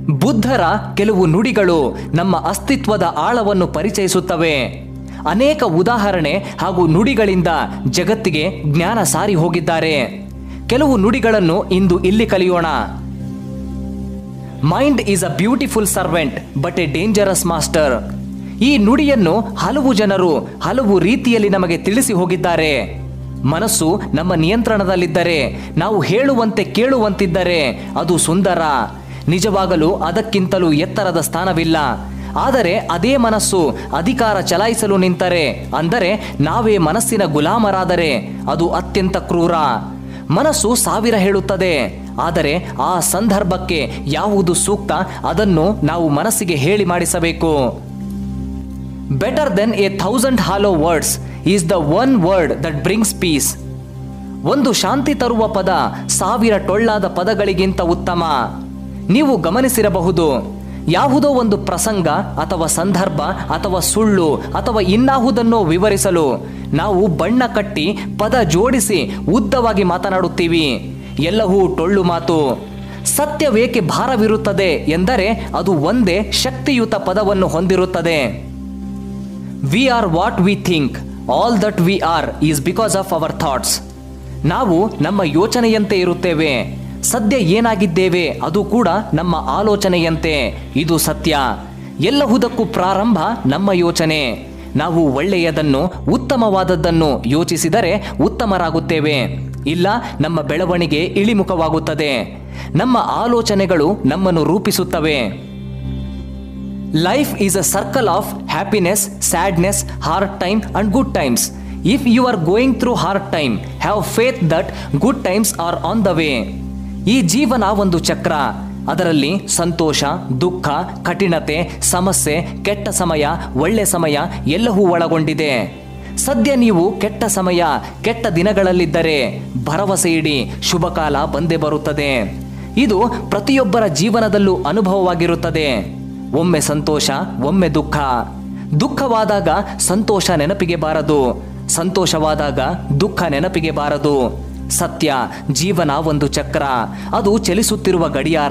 ಬುದ್ಧರ ಕೆಲವು ನುಡಿಗಳು ನಮ್ಮ ಅಸ್ತಿತ್ವದ ಆಳವನ್ನು ಪರಿಚಯಿಸುತ್ತವೆ ಅನೇಕ ಉದಾಹರಣೆ ಹಾಗೂ ನುಡಿಗಳಿಂದ ಜಗತ್ತಿಗೆ ಜ್ಞಾನ ಸಾರಿ ಹೋಗಿದ್ದಾರೆ ಕೆಲವು ನುಡಿಗಳನ್ನು ಇಂದು ಇಲ್ಲಿ ಕಲಿಯೋಣ mind is a beautiful servant but a dangerous master ಈ ನುಡಿಯನ್ನು ಹಲವು ಜನರು ಹಲವು ರೀತಿಯಲ್ಲಿ ನಮಗೆ ತಿಳಿಸಿ ಹೋಗಿದ್ದಾರೆ ಮನಸ್ಸು ನಮ್ಮ ನಿಯಂತ್ರಣದಲ್ಲಿದ್ದರೆ ನಾವು ಹೇಳುವಂತೆ ಕೇಳುವಂತಿದ್ದರೆ ಅದು ಸುಂದರ ನಿಜವಾಗಲೂ ಅದಕ್ಕಿಂತಲೂ ಎತ್ತರದ ಸ್ಥಾನವಿಲ್ಲ ಆದರೆ ಅದೇ ಮನಸ್ಸು ಅಧಿಕಾರ ಚಲಾಯಿಸಲು ನಿಂತರೆ ಅಂದರೆ ನಾವೇ ಮನಸ್ಸಿನ ಗುಲಾಮರಾದರೆ ಅದು ಅತ್ಯಂತ ಕ್ರೂರ ಮನಸ್ಸು ಸಾವಿರ ಹೇಳುತ್ತದೆ ಆದರೆ ಆ ಸಂದರ್ಭಕ್ಕೆ ಯಾವುದು ಸೂಕ್ತ ಅದನ್ನು ನಾವು ಮನಸ್ಸಿಗೆ ಹೇಳಿ ಮಾಡಿಸಬೇಕು better than a thousand hollow words is the one word that brings peace ಒಂದು ಶಾಂತಿ ತರುವ ಪದ ಸಾವಿರ ಟೊಳ್ಳಾದ ಪದಗಳಿಗಿಂತ ಉತ್ತಮ ನೀವು ಗಮನಿಸಿರಬಹುದು ಯಾವುದೋ ಒಂದು ಪ್ರಸಂಗ ಅಥವಾ ಸಂದರ್ಭ ಅಥವಾ ಸುಳ್ಳು ಅಥವಾ ಇನ್ನಾವುದನ್ನೋ ವಿವರಿಸಲು ನಾವು ಬಣ್ಣ ಕಟ್ಟಿ ಪದ ಜೋಡಿಸಿ ಉದ್ದವಾಗಿ ಮಾತನಾಡುತ್ತೀವಿ ಎಲ್ಲವೂ ಟೊಳ್ಳು ಮಾತು ಸತ್ಯವೇಕೆ ಭಾರವಿರುತ್ತದೆ ಎಂದರೆ ಅದು ಒಂದೇ ಶಕ್ತಿಯುತ ಪದವನ್ನು ಹೊಂದಿರುತ್ತದೆ we are what we think all that we are is because of our thoughts ನಾವು ನಮ್ಮ ಯೋಚನೆಯಂತೆ ಇರುತ್ತೇವೆ ಸದ್ಯ ಏನಾಗಿದ್ದೇವೆ ಅದು ಕೂಡ ನಮ್ಮ ಆಲೋಚನೆಯಂತೆ ಇದು ಸತ್ಯ ಎಲ್ಲವುದಕ್ಕೂ ಪ್ರಾರಂಭ ನಮ್ಮ ಯೋಚನೆ ನಾವು ಒಳ್ಳೆಯದನ್ನು ಉತ್ತಮವಾದದ್ದನ್ನು ಯೋಚಿಸಿದರೆ ಉತ್ತಮರಾಗುತ್ತೇವೆ ಇಲ್ಲ ನಮ್ಮ ಬೆಳವಣಿಗೆ ಇಳಿಮುಖವಾಗುತ್ತದೆ ನಮ್ಮ ಆಲೋಚನೆಗಳು ನಮ್ಮನ್ನು ರೂಪಿಸುತ್ತವೆ life is a circle of happiness sadness hard time and good times if you are going through hard time have faith that good times are on the way ಈ ಜೀವನ ಒಂದು ಚಕ್ರ ಅದರಲ್ಲಿ ಸಂತೋಷ ದುಃಖ ಕಠಿಣತೆ ಸಮಸ್ಯೆ ಕೆಟ್ಟ ಸಮಯ ಒಳ್ಳೆ ಸಮಯ ಎಲ್ಲವೂ ಒಳಗೊಂಡಿದೆ ಸದ್ಯ ನೀವು ಕೆಟ್ಟ ಸಮಯ ಕೆಟ್ಟ ದಿನಗಳಲ್ಲಿದ್ದರೆ ಭರವಸೆ ಇಡಿ ಶುಭಕಾಲ ಬಂದೇ ಬರುತ್ತದೆ ಇದು ಪ್ರತಿಯೊಬ್ಬರ ಜೀವನದಲ್ಲೂ ಅನುಭವವಾಗಿರುತ್ತದೆ ಒಮ್ಮೆ ಸಂತೋಷ ಒಮ್ಮೆ ದುಃಖ ದುಃಖವಾದಾಗ ಸಂತೋಷ ನೆನಪಿಗೆ ಬಾರದು ಸಂತೋಷವಾದಾಗ ದುಃಖ ನೆನಪಿಗೆ ಬಾರದು ಸತ್ಯ ಜೀವನ ಒಂದು ಚಕ್ರ ಅದು ಚಲಿಸುತ್ತಿರುವ ಗಡಿಯಾರ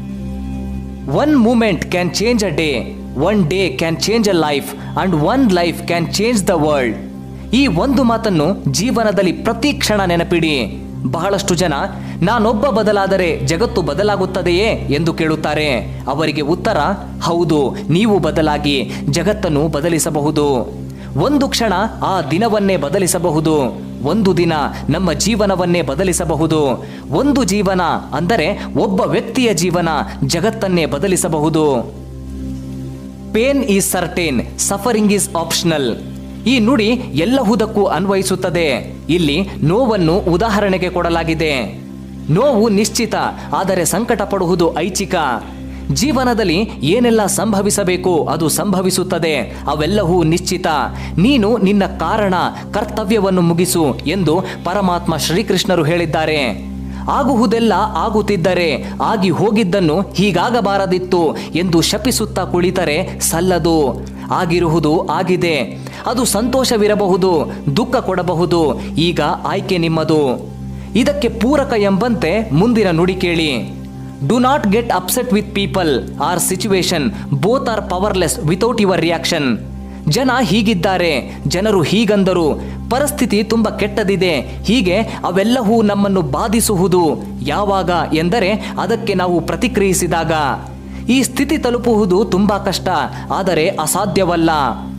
one moment can change a day one day can change a life and one life can change the world ಈ ಒಂದು ಮಾತನ್ನು ಜೀವನದಲ್ಲಿ ಪ್ರತಿ ಕ್ಷಣ ನೆನಪಿಡಿ ಬಹಳಷ್ಟು ಜನ ನಾನೊಬ್ಬ ಬದಲಾದರೆ ಜಗತ್ತು ಬದಲಾಗುತ್ತದೆಯೇ ಎಂದು ಕೇಳುತ್ತಾರೆ ಅವರಿಗೆ ಉತ್ತರ ಹೌದು ನೀವು ಬದಲಾಗಿ ಜಗತ್ತನ್ನು ಬದಲಿಸಬಹುದು ಒಂದು ಕ್ಷಣ ಆ ದಿನವನ್ನೇ ಬದಲಿಸಬಹುದು ಒಂದು ದಿನ ನಮ್ಮ ಜೀವನವನ್ನೇ ಬದಲಿಸಬಹುದು ಒಂದು ಜೀವನ ಅಂದರೆ ಒಬ್ಬ ವ್ಯಕ್ತಿಯ ಜೀವನ ಜಗತ್ತನ್ನೇ ಬದಲಿಸಬಹುದು pain is certain suffering is optional ಈ ನುಡಿ ಎಲ್ಲವುದಕ್ಕೂ ಅನ್ವಯಿಸುತ್ತದೆ ಇಲ್ಲಿ ನೋವನ್ನು ಉದಾಹರಣೆಗೆ ಕೊಡಲಾಗಿದೆ ನೋವು ನಿಶ್ಚಿತ ಆದರೆ ಸಂಕಟ ಪಡುವುದು ಐಚ್ಛಿಕ ಜೀವನದಲ್ಲಿ ಏನೆಲ್ಲ ಸಂಭವಿಸಬೇಕು ಅದು ಸಂಭವಿಸುತ್ತದೆ ಅವೆಲ್ಲವೂ ನಿಶ್ಚಿತ ನೀನು ನಿನ್ನ ಕಾರಣ ಕರ್ತವ್ಯವನ್ನು ಮುಗಿಸು ಎಂದು ಪರಮಾತ್ಮ ಶ್ರೀಕೃಷ್ಣರು ಹೇಳಿದ್ದಾರೆ ಆಗುವುದೆಲ್ಲ ಆಗುತ್ತಿದ್ದರೆ ಆಗಿ ಹೋಗಿದ್ದನ್ನು ಹೀಗಾಗಬಾರದಿತ್ತು ಎಂದು ಶಪಿಸುತ್ತಾ ಕುಳಿತರೆ ಸಲ್ಲದು ಆಗಿರುವುದು ಆಗಿದೆ ಅದು ಸಂತೋಷವಿರಬಹುದು ದುಃಖ ಕೊಡಬಹುದು ಈಗ ಆಯ್ಕೆ ನಿಮ್ಮದು ಇದಕ್ಕೆ ಪೂರಕ ಎಂಬಂತೆ ಮುಂದಿನ ನುಡಿ ಕೇಳಿ do not get upset with people or situation both are powerless without your reaction ಜನ ಹೀಗಿದ್ದಾರೆ ಜನರು ಹೀಗಂದರು ಪರಿಸ್ಥಿತಿ ತುಂಬ ಕೆಟ್ಟದಿದೆ ಹೀಗೆ ಅವೆಲ್ಲವೂ ನಮ್ಮನ್ನು ಬಾಧಿಸುವುದು ಯಾವಾಗ ಎಂದರೆ ಅದಕ್ಕೆ ನಾವು ಪ್ರತಿಕ್ರಿಯಿಸಿದಾಗ ಈ ಸ್ಥಿತಿ ತಲುಪುವುದು ತುಂಬಾ ಕಷ್ಟ ಆದರೆ ಅಸಾಧ್ಯವಲ್ಲ